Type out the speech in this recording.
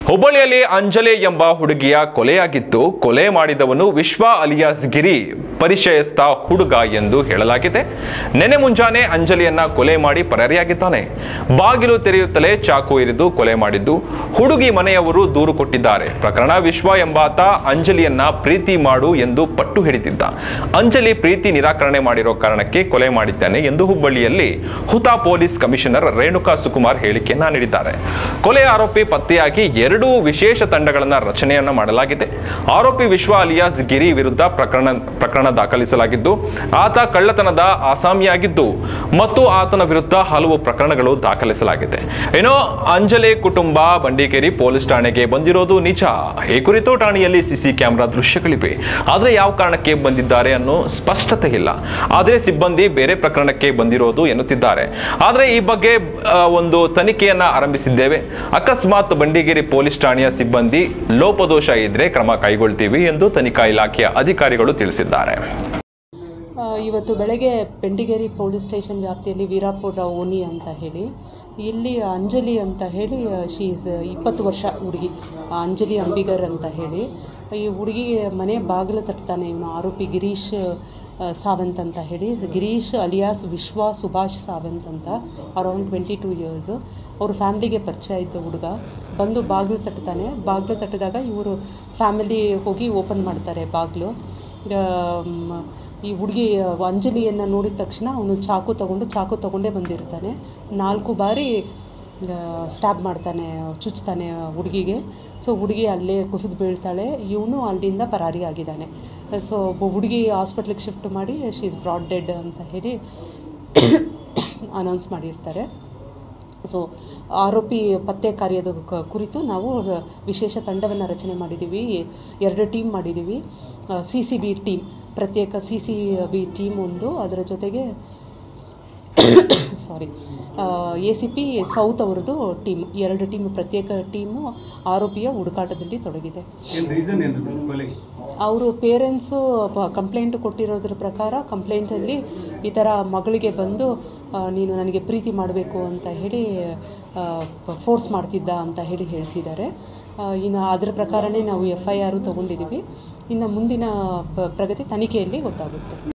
ಹುಬ್ಬಳ್ಳಿಯಲ್ಲಿ ಅಂಜಲಿ ಎಂಬ ಹುಡುಗಿಯ ಕೊಲೆಯಾಗಿದ್ದು ಕೊಲೆ ಮಾಡಿದವನು ವಿಶ್ವ ಅಲಿಯಾಸ್ ಗಿರಿ ಪರಿಚಯಸ್ಥ ಹುಡುಗ ಎಂದು ಹೇಳಲಾಗಿದೆ ನೆನೆ ಮುಂಜಾನೆ ಅಂಜಲಿಯನ್ನ ಕೊಲೆ ಮಾಡಿ ಪರಾರಿಯಾಗಿದ್ದಾನೆ ಬಾಗಿಲು ತೆರೆಯುತ್ತಲೇ ಚಾಕು ಇರಿದು ಕೊಲೆ ಮಾಡಿದ್ದು ಹುಡುಗಿ ಮನೆಯವರು ದೂರು ಕೊಟ್ಟಿದ್ದಾರೆ ಪ್ರಕರಣ ವಿಶ್ವ ಎಂಬಾತ ಅಂಜಲಿಯನ್ನ ಪ್ರೀತಿ ಮಾಡು ಎಂದು ಪಟ್ಟು ಹಿಡಿದಿದ್ದ ಅಂಜಲಿ ಪ್ರೀತಿ ನಿರಾಕರಣೆ ಮಾಡಿರೋ ಕಾರಣಕ್ಕೆ ಕೊಲೆ ಮಾಡಿದ್ದಾನೆ ಎಂದು ಹುಬ್ಬಳ್ಳಿಯಲ್ಲಿ ಹುತಾ ಪೊಲೀಸ್ ಕಮಿಷನರ್ ರೇಣುಕಾ ಸುಕುಮಾರ್ ಹೇಳಿಕೆಯನ್ನ ನೀಡಿದ್ದಾರೆ ಕೊಲೆ ಆರೋಪಿ ಪತ್ತೆಯಾಗಿ ಎರಡೂ ವಿಶೇಷ ತಂಡಗಳನ್ನ ರಚನೆಯನ್ನ ಮಾಡಲಾಗಿದೆ ಆರೋಪಿ ವಿಶ್ವ ಅಲಿಯಾಸ್ ಗಿರಿ ವಿರುದ್ಧ ಪ್ರಕರಣ ಪ್ರಕರಣ ದಾಖಲಿಸಲಾಗಿದ್ದು ಆತ ಕಳ್ಳತನದ ಆಸಾಮಿಯಾಗಿದ್ದು ಮತ್ತು ಆತನ ವಿರುದ್ಧ ಹಲವು ಪ್ರಕರಣಗಳು ದಾಖಲಿಸಲಾಗಿದೆ ಏನೋ ಅಂಜಲಿ ಕುಟುಂಬ ಬಂಡಿಕೇರಿ ಪೊಲೀಸ್ ಠಾಣೆಗೆ ಬಂದಿರೋದು ನಿಜ ಈ ಕುರಿತು ಠಾಣೆಯಲ್ಲಿ ಸಿಸಿ ಕ್ಯಾಮೆರಾ ದೃಶ್ಯಗಳಿವೆ ಆದರೆ ಯಾವ ಕಾರಣಕ್ಕೆ ಬಂದಿದ್ದಾರೆ ಅನ್ನೋ ಸ್ಪಷ್ಟತೆ ಇಲ್ಲ ಆದರೆ ಸಿಬ್ಬಂದಿ ಬೇರೆ ಪ್ರಕರಣಕ್ಕೆ ಬಂದಿರೋದು ಎನ್ನುತ್ತಿದ್ದಾರೆ ಆದರೆ ಈ ಬಗ್ಗೆ ಆ, ಒಂದು ತನಿಖೆಯನ್ನ ಆರಂಭಿಸಿದ್ದೇವೆ ಅಕಸ್ಮಾತ್ ಬಂಡಿಗೇರಿ ಪೊಲೀಸ್ ಠಾಣೆಯ ಸಿಬ್ಬಂದಿ ಲೋಪದೋಷ ಇದ್ರೆ ಕ್ರಮ ಕೈಗೊಳ್ತೀವಿ ಎಂದು ತನಿಖಾ ಇಲಾಖೆಯ ಅಧಿಕಾರಿಗಳು ತಿಳಿಸಿದ್ದಾರೆ ಆ, ಇವತ್ತು ಬೆಳಗ್ಗೆ ಬೆಂಡಿಗೇರಿ ಪೊಲೀಸ್ ಸ್ಟೇಷನ್ ವ್ಯಾಪ್ತಿಯಲ್ಲಿ ವೀರಾಪುರ ಓನಿ ಅಂತ ಹೇಳಿ ಇಲ್ಲಿ ಅಂಜಲಿ ಅಂತ ಹೇಳಿ ಶಿ ಈಸ್ ಇಪ್ಪತ್ತು ವರ್ಷ ಹುಡುಗಿ ಆ, ಅಂಜಲಿ ಅಂಬಿಗರ್ ಅಂತ ಹೇಳಿ ಈ ಹುಡುಗಿ ಮನೆ ಬಾಗಿಲು ತಟ್ತಾನೆ ಇವನು ಆರೋಪಿ ಗಿರೀಶ್ ಆ, ಸಾವಂತ್ ಅಂತ ಹೇಳಿ ಗಿರೀಶ್ ಅಲಿಯಾಸ್ ವಿಶ್ವ ಸುಭಾಷ್ ಸಾವಂತ್ ಅಂತ ಅರೌಂಡ್ ಟ್ವೆಂಟಿ ಟೂ ಇಯರ್ಸು ಅವ್ರ ಫ್ಯಾಮ್ಲಿಗೆ ಪರಿಚಯ ಇದ್ದ ಹುಡುಗ ಬಂದು ಬಾಗಿಲು ತಟ್ತಾನೆ ಬಾಗಿಲು ತಟ್ಟಿದಾಗ ಇವರು ಫ್ಯಾಮಿಲಿ ಹೋಗಿ ಓಪನ್ ಮಾಡ್ತಾರೆ ಬಾಗಿಲು ಆಮ್, ಈ ಹುಡುಗಿ ಅಂಜಲಿಯನ್ನು ನೋಡಿದ ತಕ್ಷಣ ಅವನು ಚಾಕು ತಗೊಂಡು ಚಾಕು ತಗೊಂಡೇ ಬಂದಿರ್ತಾನೆ ನಾಲ್ಕು ಬಾರಿ ಸ್ಟ್ಯಾಬ್ ಮಾಡ್ತಾನೆ ಚುಚ್ತಾನೆ ಹುಡುಗಿಗೆ ಸೊ ಹುಡುಗಿ ಅಲ್ಲೇ ಕುಸಿದು ಬೀಳ್ತಾಳೆ ಇವನು ಅಲ್ಲಿಂದ ಪರಾರಿ ಆಗಿದ್ದಾನೆ ಸೊ ಹುಡುಗಿ ಹಾಸ್ಪಿಟ್ಲಿಗೆ ಶಿಫ್ಟ್ ಮಾಡಿ ಶಿ ಇಸ್ ಬ್ರಾಡ್ ಡೆಡ್ ಅಂತ ಹೇಳಿ ಅನೌನ್ಸ್ ಮಾಡಿರ್ತಾರೆ ಸೊ ಆರೋಪಿ ಪತ್ತೆ ಕಾರ್ಯದ ಕ- ಕುರಿತು ನಾವು ವಿಶೇಷ ತಂಡವನ್ನು ರಚನೆ ಮಾಡಿದ್ದೀವಿ ಎರಡು ಟೀಮ್ ಮಾಡಿದ್ದೀವಿ ಸಿ ಸಿ ಬಿ ಟೀಮ್ ಪ್ರತ್ಯೇಕ ಸಿ ಸಿ ಬಿ ಟೀಮ್ ಒಂದು ಅದರ ಜೊತೆಗೆ sorry A C P south ಅವ್ರದ್ದು ಟೀಮ್ ಎರಡು ಟೀಮ್ ಪ್ರತ್ಯೇಕ ಟೀಮು ಆರೋಪಿಯ ಹುಡುಕಾಟದಲ್ಲಿ ತೊಡಗಿದೆ ಏನು ರೀಸನ್ ಏನು ಕೊಲೆ ಅವರು ಪೇರೆಂಟ್ಸು ಕಂಪ್ಲೇಂಟ್ ಕೊಟ್ಟಿರೋದ್ರ ಪ್ರಕಾರ ಕಂಪ್ಲೇಂಟಲ್ಲಿ ಈ ಥರ ಮಗಳಿಗೆ ಬಂದು ಆ, ನೀನು ನನಗೆ ಪ್ರೀತಿ ಮಾಡಬೇಕು ಅಂತ ಹೇಳಿ ಫೋರ್ಸ್ ಮಾಡ್ತಿದ್ದ ಅಂತ ಹೇಳಿ ಹೇಳ್ತಿದ್ದಾರೆ ಆ, ಇನ್ನು ಅದರ ಪ್ರಕಾರನೇ ನಾವು ಎಫ್ ಐ ಆರು ತೊಗೊಂಡಿದ್ದೀವಿ ಇನ್ನು ಮುಂದಿನ ಪ- ಪ್ರಗತಿ ತನಿಖೆಯಲ್ಲಿ ಗೊತ್ತಾಗುತ್ತೆ